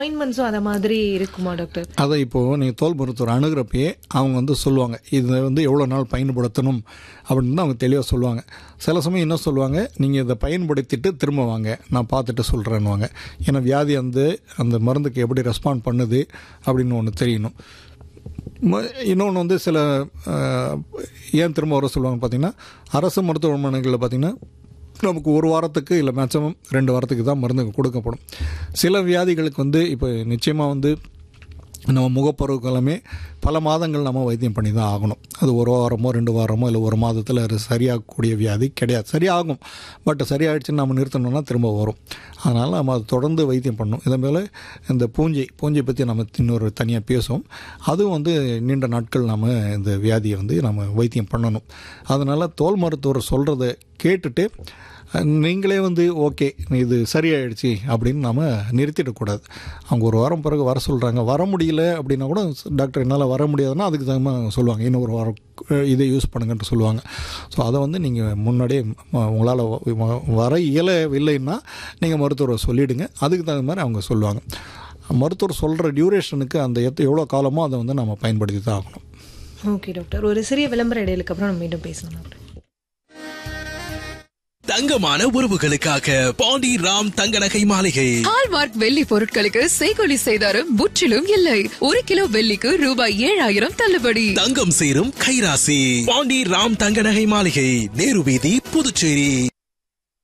அப்பாயின்மெண்ட்ஸும் அந்த மாதிரி இருக்குமா டாக்டர் அதை இப்போது நீங்கள் தோல் மருத்துவர் அணுகிறப்பயே அவங்க வந்து சொல்லுவாங்க இதை வந்து எவ்வளோ நாள் பயன்படுத்தணும் அப்படின்னு தான் அவங்க தெளிவாக சொல்லுவாங்க சில சமயம் என்ன சொல்லுவாங்க நீங்கள் இதை பயன்படுத்திட்டு திரும்ப வாங்க நான் பார்த்துட்டு சொல்கிறேன்னுவாங்க ஏன்னா வியாதி வந்து அந்த மருந்துக்கு எப்படி ரெஸ்பாண்ட் பண்ணுது அப்படின்னு ஒன்று தெரியணும் இன்னொன்று வந்து சில அஹ், ஏன் திரும்ப வர சொல்லுவாங்க பார்த்தீங்கன்னா அரசு மருத்துவமனைகளில் பார்த்தீங்கன்னா நமக்கு ஒரு வாரத்துக்கு இல்லை மேக்ஸிமம் ரெண்டு வாரத்துக்கு தான் மருந்து கொடுக்கப்படும் சில வியாதிகளுக்கு வந்து இப்போ நிச்சயமாக வந்து நம்ம முகப்பருவுக்கு எல்லாமே பல மாதங்கள் நம்ம வைத்தியம் பண்ணி தான் ஆகணும் அது ஒரு வாரமோ ரெண்டு வாரமோ இல்லை ஒரு மாதத்தில் அது சரியாகக்கூடிய வியாதி கிடையாது சரியாகும் பட் சரியாயிடுச்சுன்னு நம்ம நிறுத்தணும்னா திரும்ப வரும் அதனால் நம்ம அதை தொடர்ந்து வைத்தியம் பண்ணணும் இதே போல் இந்த பூஞ்சை பூஞ்சை பற்றி நம்ம இன்னொரு தனியாக பேசுவோம் அதுவும் வந்து நீண்ட நாட்கள் நம்ம இந்த வியாதியை வந்து நம்ம வைத்தியம் பண்ணணும் அதனால் தோல் மருத்துவர் சொல்கிறத கேட்டுட்டு நீங்களே வந்து ஓகே இது சரியாயிடுச்சு அப்படின்னு நாம் நிறுத்திடக்கூடாது அவங்க ஒரு வாரம் பிறகு வர சொல்கிறாங்க வர முடியல அப்படின்னா கூட டாக்டர் என்னால் வர முடியாதுன்னா அதுக்கு தகுந்த சொல்லுவாங்க இன்னும் ஒரு வாரம் அஹ், இதை யூஸ் பண்ணுங்கன்ட்டு சொல்லுவாங்க ஸோ அதை வந்து நீங்கள் முன்னாடியே ம- உங்களால் வ- வ- வர இயலவில்லைன்னா நீங்கள் மருத்துவரை சொல்லிவிடுங்க அதுக்கு தகுந்த மாதிரி அவங்க சொல்லுவாங்க மருத்துவர் சொல்கிற டியூரேஷனுக்கு அந்த எத்த எவ்வளோ காலமோ அதை வந்து நம்ம பயன்படுத்தி தான் ஆகணும் ஓகே டாக்டர் ஒரு சிறிய விளம்பர இடைவெளிக்கு அப்புறம் நம்ம மீண்டும் பேசலாம் டாக்டர் தங்கமான உறவுகளுக்காக பாண்டி ராம் தங்க நகை மாளிகை ஹால்மார்க் வெள்ளி பொருட்களுக்கு செய்கொலி செய்தாரும் முற்றிலும் இல்லை ஒரு கிலோ வெள்ளிக்கு ரூபாய் ஏழாயிரம் தள்ளுபடி தங்கம் சேரும் கைராசி பாண்டி ராம் தங்க நகை மாளிகை நேரு வீதி புதுச்சேரி